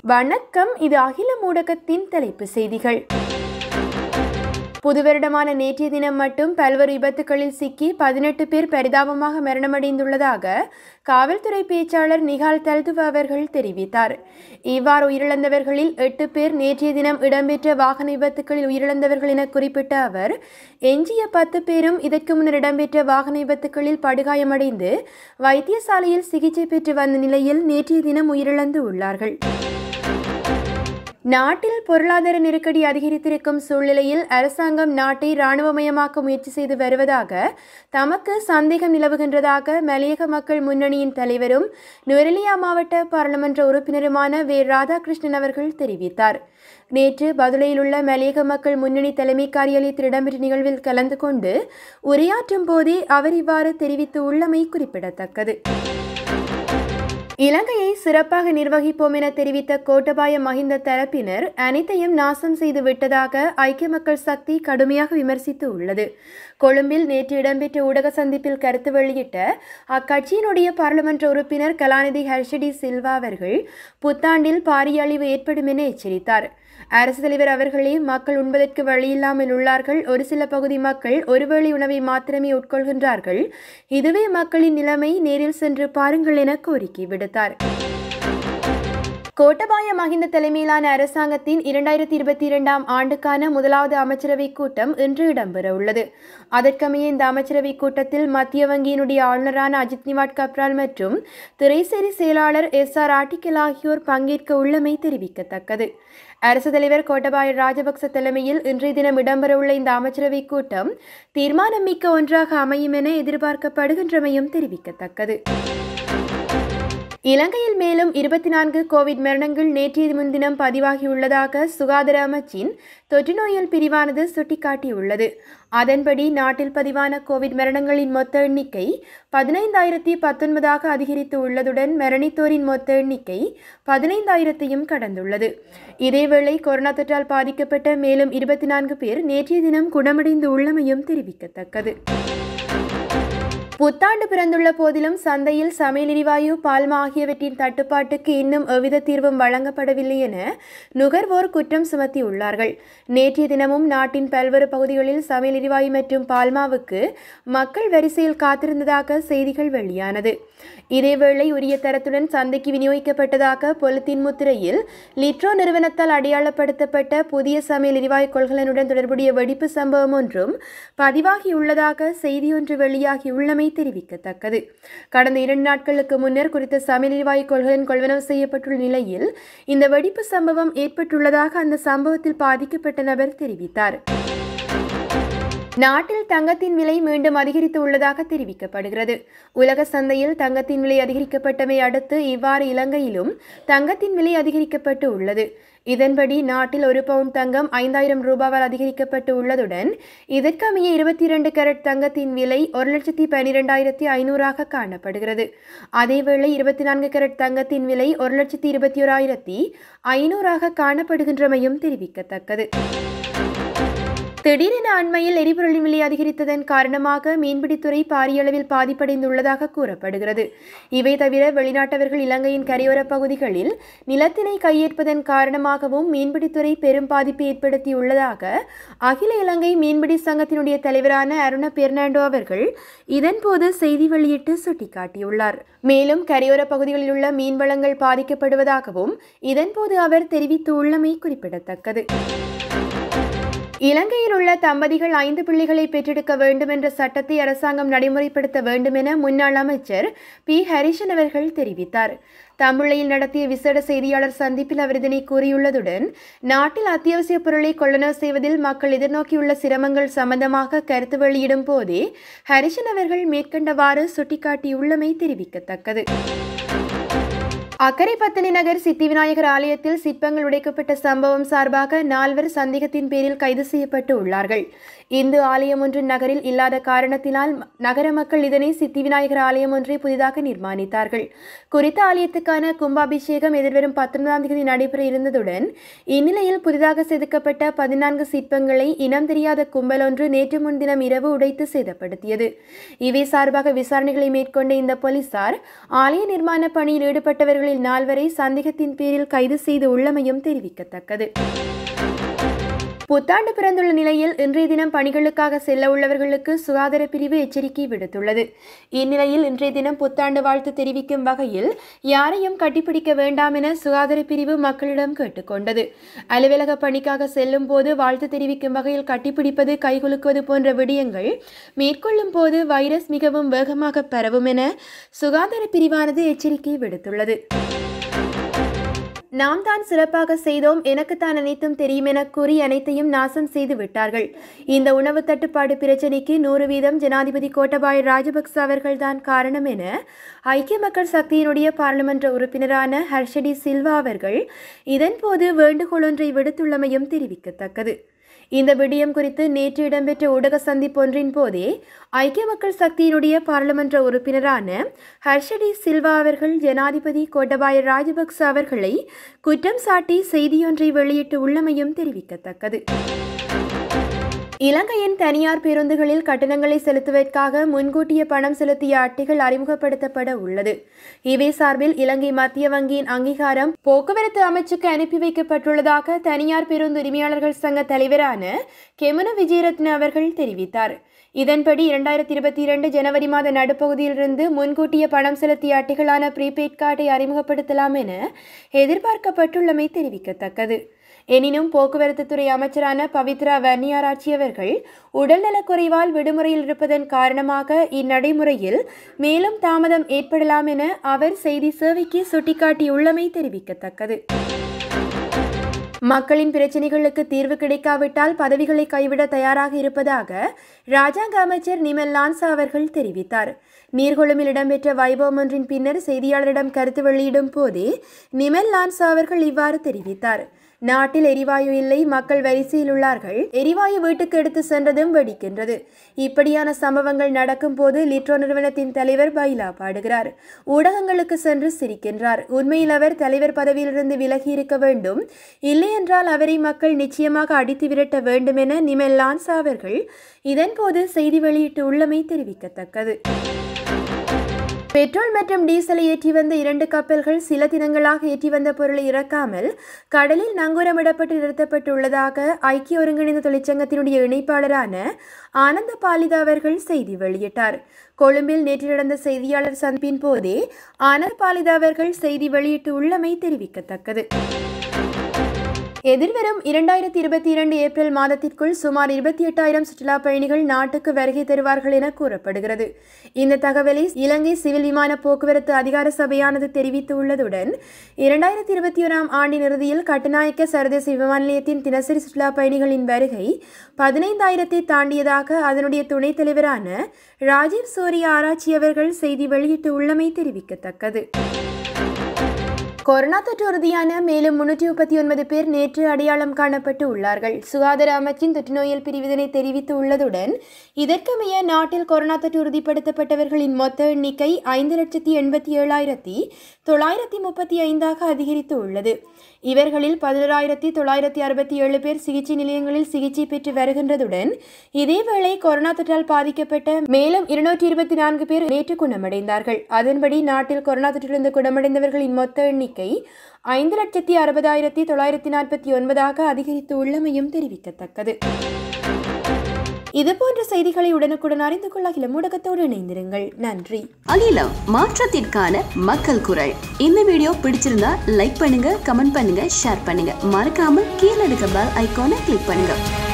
வணக்கம் இது அகில ஊடகத்தின் தலைப்பு செய்திகள் புது வருடமான நேற்றைய தினம் மட்டும் பல்வேறு விபத்துகளில் சிக்கி பதினெட்டு பேர் பரிதாபமாக மரணமடைந்துள்ளதாக காவல்துறை பேச்சாளர் நிகால் தல்துவ அவர்கள் தெரிவித்தார் இவ்வாறு உயிரிழந்தவர்களில் எட்டு பேர் நேற்றைய தினம் இடம்பெற்ற வாகன விபத்துகளில் உயிரிழந்தவர்கள் என குறிப்பிட்ட அவர் எஞ்சிய பத்து பேரும் இதற்கு முன்னர் இடம்பெற்ற வாகன விபத்துகளில் படுகாயமடைந்து வைத்தியசாலையில் சிகிச்சை பெற்று வந்த நிலையில் நேற்றைய தினம் உயிரிழந்து உள்ளார்கள் நாட்டில் பொருளாதார நெருக்கடி அதிகரித்திருக்கும் சூழ்நிலையில் அரசாங்கம் நாட்டை இராணுவமயமாக்க முயற்சி செய்து வருவதாக தமக்கு சந்தேகம் நிலவுகின்றதாக மலையக மக்கள் முன்னணியின் தலைவரும் நுவரெலியா மாவட்ட பாராளுமன்ற உறுப்பினருமான வே ராதாகிருஷ்ணன் அவர்கள் தெரிவித்தார் நேற்று பதுளையில் உள்ள மலையக மக்கள் முன்னணி தலைமை காரியாலயத்தில் இடம்பெற்ற நிகழ்வில் கலந்து கொண்டு உரையாற்றும் போதே அவர் இவ்வாறு தெரிவித்து உள்ளமை குறிப்பிடத்தக்கது இலங்கையை சிறப்பாக நிர்வகிப்போம் என தெரிவித்த கோட்டபாய மஹிந்த தரப்பினர் அனைத்தையும் நாசம் செய்து விட்டதாக ஐக்கிய மக்கள் சக்தி கடுமையாக விமர்சித்து உள்ளது கொழும்பில் நேற்று இடம்பெற்ற ஊடக சந்திப்பில் கருத்து வெளியிட்ட அக்கட்சியினுடைய பாராளுமன்ற உறுப்பினர் கலாநிதி ஹர்ஷடி சில்வா அவர்கள் புத்தாண்டில் பாரிய அழிவு ஏற்படும் என எச்சரித்தார் அரசு தலைவர் அவர்களே மக்கள் உண்பதற்கு வழியில்லாமல் உள்ளார்கள் ஒரு சில பகுதி மக்கள் ஒருவேளை உணவை மாத்திரமே உட்கொள்கின்றார்கள் இதுவே மக்களின் நிலைமை நேரில் சென்று பாருங்கள் என கோரிக்கை விடுத்தார் கோட்டபாய மஹிந்த தலைமையிலான அரசாங்கத்தின் இரண்டாயிரத்தி இருபத்தி இரண்டாம் ஆண்டுக்கான முதலாவது அமைச்சரவை கூட்டம் இன்று இடம்பெற உள்ளது அதற்கமைய இந்த அமைச்சரவை கூட்டத்தில் மத்திய வங்கியினுடைய ஆளுநரான அஜித் நிவாட் கப்ரால் மற்றும் திரைசேரி செயலாளர் எஸ் ஆர் ஆட்டிக்கல் ஆகியோர் பங்கேற்க உள்ளமை தெரிவிக்கத்தக்கது அரசு தலைவர் கோட்டபாய ராஜபக்ச தலைமையில் இன்றைய தினம் இடம்பெறவுள்ள இந்த அமைச்சரவை கூட்டம் தீர்மானம் மிக்க ஒன்றாக அமையும் என எதிர்பார்க்கப்படுகின்றமையும் தெரிவிக்கத்தக்கது இலங்கையில் மேலும் இருபத்தி நான்கு கோவிட் மரணங்கள் நேற்றைய முன்தினம் பதிவாகியுள்ளதாக சுகாதார அமைச்சின் தொற்று நோயல் பிரிவானது சுட்டிக்காட்டியுள்ளது அதன்படி நாட்டில் பதிவான கோவிட் மரணங்களின் மொத்த எண்ணிக்கை பதினைந்தாயிரத்தி பத்தொன்பதாக அதிகரித்து உள்ளதுடன் மரணித்தோரின் மொத்த எண்ணிக்கை பதினைந்தாயிரத்தையும் கடந்துள்ளது இதேவேளை கொரோனா தொற்றால் பாதிக்கப்பட்ட மேலும் இருபத்தி நான்கு பேர் நேற்றைய தினம் குணமடைந்து உள்ளமையும் தெரிவிக்கத்தக்கது புத்தாண்டு பிறந்துள்ள போதிலும் சந்தையில் சமையல் எரிவாயு பால்மா ஆகியவற்றின் தட்டுப்பாட்டுக்கு இன்னும் எவ்வித தீர்வும் வழங்கப்படவில்லை என நுகர்வோர் குற்றம் சுமத்தியுள்ளார்கள் நேற்றைய தினமும் நாட்டின் பல்வேறு பகுதிகளில் சமையல் எரிவாயு மற்றும் பால்மாவுக்கு மக்கள் வரிசையில் காத்திருந்ததாக செய்திகள் வெளியானது இதேவேளை உரிய தரத்துடன் சந்தைக்கு விநியோகிக்கப்பட்டதாக பொலித்தீன் முத்திரையில் லிட்ரோ நிறுவனத்தால் அடையாளப்படுத்தப்பட்ட புதிய சமையல் எரிவாயு கொள்கலனுடன் தொடர்புடைய வெடிப்பு சம்பவம் ஒன்றும் பதிவாகியுள்ளதாக செய்தியொன்று வெளியாகியுள்ளமை தெரிவிக்கத்தக்கது கடந்த இரண்டு நாட்களுக்கு முன்னர் குறித்த சமையல் எரிவாயு கொள்கலன் கொள்வனவு செய்யப்பட்டுள்ள நிலையில் இந்த வெடிப்பு சம்பவம் ஏற்பட்டுள்ளதாக அந்த சம்பவத்தில் பாதிக்கப்பட்ட நபர் தெரிவித்தார் நாட்டில் தங்கத்தின் விலை மீண்டும் அதிகரித்து உள்ளதாக தெரிவிக்கப்படுகிறது உலக சந்தையில் தங்கத்தின் விலை அதிகரிக்கப்பட்டமை அடுத்து இவ்வாறு இலங்கையிலும் தங்கத்தின் விலை அதிகரிக்கப்பட்டு உள்ளது இதன்படி நாட்டில் ஒரு பவுண்ட் தங்கம் ஐந்தாயிரம் ரூபாவால் அதிகரிக்கப்பட்டு உள்ளதுடன் இதற்கமைய இருபத்தி இரண்டு கேரட் தங்கத்தின் விலை ஒரு லட்சத்தி பனிரெண்டாயிரத்தி ஐநூறாக காணப்படுகிறது அதேவேளை இருபத்தி நான்கு கேரட் தங்கத்தின் விலை ஒரு லட்சத்தி இருபத்தி ஓராயிரத்தி ஐநூறாக காணப்படுகின்றமையும் தெரிவிக்கத்தக்கது திடீரென அண்மையில் எரிபொருளின் விலை அதிகரித்ததன் காரணமாக மீன்பிடித்துறை பாரிய அளவில் பாதிப்படைந்துள்ளதாக கூறப்படுகிறது இவை தவிர வெளிநாட்டவர்கள் இலங்கையின் கரையோரப் பகுதிகளில் நிலத்தினை கையேற்பதன் காரணமாகவும் மீன்பிடித்துறை பெரும் பாதிப்பை ஏற்படுத்தியுள்ளதாக அகில இலங்கை மீன்பிடி சங்கத்தினுடைய தலைவரான அருண பெர்னாண்டோ அவர்கள் இதன்போது செய்தி வெளியிட்டு சுட்டிக்காட்டியுள்ளார் மேலும் கரையோரப் பகுதிகளில் உள்ள மீன் வளங்கள் பாதிக்கப்படுவதாகவும் இதன்போது அவர் தெரிவித்துள்ளமை குறிப்பிடத்தக்கது இலங்கையில் உள்ள தம்பதிகள் ஐந்து பிள்ளைகளை பெற்றெடுக்க வேண்டும் என்ற சட்டத்தை அரசாங்கம் நடைமுறைப்படுத்த வேண்டும் என முன்னாள் அமைச்சர் பி ஹரிஷன் அவர்கள் தெரிவித்தார் தமிழையில் நடத்திய விசேட செய்தியாளர் சந்திப்பில் அவர் இதனை கூறியுள்ளதுடன் நாட்டில் அத்தியாவசிய பொருளை கொள்ளனவு செய்வதில் மக்கள் எதிர்நோக்கியுள்ள சிரமங்கள் சம்பந்தமாக கருத்து வெளியிடும் போதே ஹரிஷன் அவர்கள் மேற்கண்டவாறு சுட்டிக்காட்டியுள்ளமை தெரிவிக்கத்தக்கது அக்கரைப்பத்தனை நகர் சித்தி விநாயகர் ஆலயத்தில் சிற்பங்கள் உடைக்கப்பட்ட சம்பவம் சார்பாக நால்வர் சந்தேகத்தின் பேரில் கைது செய்யப்பட்டு உள்ளார்கள் இந்து ஆலயம் ஒன்று நகரில் இல்லாத காரணத்தினால் நகர மக்கள் இதனை சித்தி விநாயகர் ஆலயம் ஒன்றை புதிதாக நிர்மாணித்தார்கள் குறித்த ஆலயத்துக்கான கும்பாபிஷேகம் எதிர்வரும் பத்தொன்பதாம் தேதி நடைபெற இருந்ததுடன் இந்நிலையில் புதிதாக செதுக்கப்பட்ட பதினான்கு சிற்பங்களை இனம் தெரியாத கும்பல் ஒன்று நேற்று முன்தினம் இரவு உடைத்து சேதப்படுத்தியது இவை சார்பாக விசாரணைகளை மேற்கொண்ட இந்த போலீசார் ஆலய நிர்மாண பணியில் ஈடுபட்டவர்களை அவர்களில் நால்வரை சந்தேகத்தின் பேரில் கைது செய்து உள்ளமையும் தெரிவிக்கத்தக்கது புத்தாண்டு பிறந்துள்ள நிலையில் இன்றைய தினம் பணிகளுக்காக செல்ல உள்ளவர்களுக்கு சுகாதார பிரிவு எச்சரிக்கை விடுத்துள்ளது இந்நிலையில் இன்றைய தினம் புத்தாண்டு வாழ்த்து தெரிவிக்கும் வகையில் யாரையும் கட்டிப்பிடிக்க வேண்டாம் என சுகாதார பிரிவு மக்களிடம் கேட்டுக்கொண்டது அலுவலக பணிக்காக செல்லும் போது வாழ்த்து தெரிவிக்கும் வகையில் கட்டிப்பிடிப்பது கைகுலுக்குவது போன்ற விடயங்கள் மேற்கொள்ளும் போது வைரஸ் மிகவும் வேகமாக பரவும் என சுகாதார பிரிவானது எச்சரிக்கை விடுத்துள்ளது நாம் தான் சிறப்பாக செய்தோம் எனக்குத்தான் அனைத்தும் தெரியும் என கூறி அனைத்தையும் நாசம் செய்து விட்டார்கள் இந்த உணவு தட்டுப்பாடு பிரச்சினைக்கு நூறு வீதம் ஜனாதிபதி கோட்டபாய ராஜபக்ச அவர்கள்தான் காரணம் என ஐக்கிய மக்கள் சக்தியினுடைய பாராளுமன்ற உறுப்பினரான ஹர்ஷடி சில்வா அவர்கள் இதன்போது வேண்டுகோள் ஒன்றை விடுத்துள்ளமையும் தெரிவிக்கத்தக்கது இந்த விடயம் குறித்து நேற்று இடம்பெற்ற ஊடக சந்திப்பொன்றின் போதே ஐக்கிய மக்கள் சக்தியினுடைய பாராளுமன்ற உறுப்பினரான ஹர்ஷடி சில்வா அவர்கள் ஜனாதிபதி கோட்டபாய ராஜபக்ச அவர்களை குற்றம் சாட்டி செய்தியொன்றை வெளியிட்டு உள்ளமையும் தெரிவிக்கத்தக்கது இலங்கையின் தனியார் பேருந்துகளில் கட்டணங்களை செலுத்துவதற்காக முன்கூட்டிய பணம் செலுத்திய அட்டைகள் அறிமுகப்படுத்தப்பட உள்ளது இவை சார்பில் இலங்கை மத்திய வங்கியின் அங்கீகாரம் போக்குவரத்து அமைச்சுக்கு அனுப்பி வைக்கப்பட்டுள்ளதாக தனியார் பேருந்து உரிமையாளர்கள் சங்க தலைவரான கெமுன விஜயரத்ன அவர்கள் தெரிவித்தார் இதன்படி இரண்டாயிரத்தி இருபத்தி இரண்டு ஜனவரி மாத நடுப்பகுதியிலிருந்து முன்கூட்டிய பணம் செலுத்திய அட்டைகளான ப்ரீபெய்ட் கார்டை அறிமுகப்படுத்தலாம் என எதிர்பார்க்கப்பட்டுள்ளமை தெரிவிக்கத்தக்கது எனினும் போக்குவரத்து துறை அமைச்சரான பவித்ரா வன்னியாராட்சி அவர்கள் உடல்நலக் குறைவால் விடுமுறையில் இருப்பதன் காரணமாக இந்நடைமுறையில் மேலும் தாமதம் ஏற்படலாம் என அவர் செய்தி சேவைக்கு சுட்டிக்காட்டியுள்ளமை தெரிவிக்கத்தக்கது மக்களின் பிரச்சினைகளுக்கு தீர்வு கிடைக்காவிட்டால் பதவிகளை கைவிட தயாராக இருப்பதாக ராஜாங்க அமைச்சர் நிமல் லான்சா அவர்கள் தெரிவித்தார் நீர்கொழும்பில் இடம்பெற்ற வைபவம் ஒன்றின் பின்னர் செய்தியாளரிடம் கருத்து வெளியிடும் போதே நிமல் லான்சா அவர்கள் இவ்வாறு தெரிவித்தார் நாட்டில் எரிவாயு இல்லை மக்கள் வரிசையில் உள்ளார்கள் எரிவாயு வீட்டுக்கு எடுத்து சென்றதும் வெடிக்கின்றது இப்படியான சம்பவங்கள் நடக்கும் போது லிட்ரோ நிறுவனத்தின் தலைவர் பைலா பாடுகிறார் ஊடகங்களுக்கு சென்று சிரிக்கின்றார் உண்மையில் அவர் தலைவர் பதவியிலிருந்து விலகி இருக்க வேண்டும் இல்லையென்றால் அவரை மக்கள் நிச்சயமாக அடித்து விரட்ட வேண்டும் என நிமெல் லான்சா அவர்கள் இதன்போது செய்தி வெளியிட்டு உள்ளமை தெரிவிக்கத்தக்கது பெட்ரோல் மற்றும் டீசலை ஏற்றி வந்த இரண்டு கப்பல்கள் சில தினங்களாக ஏற்றி வந்த பொருளை இறக்காமல் கடலில் நங்கூரமிடப்பட்டு நிறுத்தப்பட்டுள்ளதாக ஐக்கிய ஒருங்கிணைந்த தொழிற்சங்கத்தினுடைய இணைப்பாளரான ஆனந்த பாலிதா அவர்கள் செய்தி வெளியிட்டார் கொழும்பில் நேற்று நடந்த செய்தியாளர் சந்திப்பின் போதே ஆனந்த பாலிதா அவர்கள் செய்தி வெளியிட்டு உள்ளமை தெரிவிக்கத்தக்கது எதிர்வரும் இரண்டாயிரத்தி இருபத்தி இரண்டு ஏப்ரல் மாதத்திற்குள் சுமார் இருபத்தி எட்டாயிரம் சுற்றுலா பயணிகள் நாட்டுக்கு வருகை தருவார்கள் என கூறப்படுகிறது இந்த தகவலை இலங்கை சிவில் விமான போக்குவரத்து அதிகார சபையானது தெரிவித்துள்ளதுடன் இரண்டாயிரத்தி இருபத்தி ஓராம் ஆண்டின் இறுதியில் கட்டுநாயக்க சர்வதேச விமான நிலையத்தின் தினசரி சுற்றுலா பயணிகளின் வருகை பதினைந்தாயிரத்தை தாண்டியதாக அதனுடைய துணைத் தலைவரான ராஜீவ் சூரிய ஆராய்ச்சி அவர்கள் செய்தி வெளியிட்டு உள்ளமை தெரிவிக்கத்தக்கது கொரோனா தொற்று உறுதியான மேலும் முன்னூற்றி முப்பத்தி ஒன்பது பேர் நேற்று அடையாளம் காணப்பட்டு உள்ளார்கள் சுகாதார அமைச்சின் தொற்றுநோயல் பிரிவிதனை தெரிவித்து உள்ளதுடன் இதற்கமைய நாட்டில் கொரோனா தொற்று உறுதிப்படுத்தப்பட்டவர்களின் மொத்த எண்ணிக்கை ஐந்து லட்சத்தி எண்பத்தி ஏழாயிரத்தி தொள்ளாயிரத்தி முப்பத்தி ஐந்தாக அதிகரித்து உள்ளது இவர்களில் பதினோராயிரத்தி தொள்ளாயிரத்தி அறுபத்தி ஏழு பேர் சிகிச்சை நிலையங்களில் சிகிச்சை பெற்று வருகின்றதுடன் இதேவேளை கொரோனா தொற்றால் பாதிக்கப்பட்ட மேலும் இருநூற்றி இருபத்தி நான்கு பேர் நேற்று குணமடைந்தார்கள் அதன்படி நாட்டில் கொரோனா தொற்றிலிருந்து குணமடைந்தவர்களின் மொத்த எண்ணிக்கை ஐந்து லட்சத்தி அறுபதாயிரத்தி தொள்ளாயிரத்தி நாற்பத்தி ஒன்பதாக அதிகரித்து உள்ளமையும் தெரிவிக்கத்தக்கது இதுபோன்ற செய்திகளை உடனுக்குடன் அறிந்து கொள்ள அகில ஊடகத்தோடு இணைந்திருங்கள் நன்றி அகிலம் மாற்றத்திற்கான மக்கள் குரல் இந்த வீடியோ பிடிச்சிருந்தா லைக் பண்ணுங்க கமெண்ட் பண்ணுங்க ஷேர் பண்ணுங்க மறக்காம கீழே இருக்க பெல் ஐகானை கிளிக் பண்ணுங்க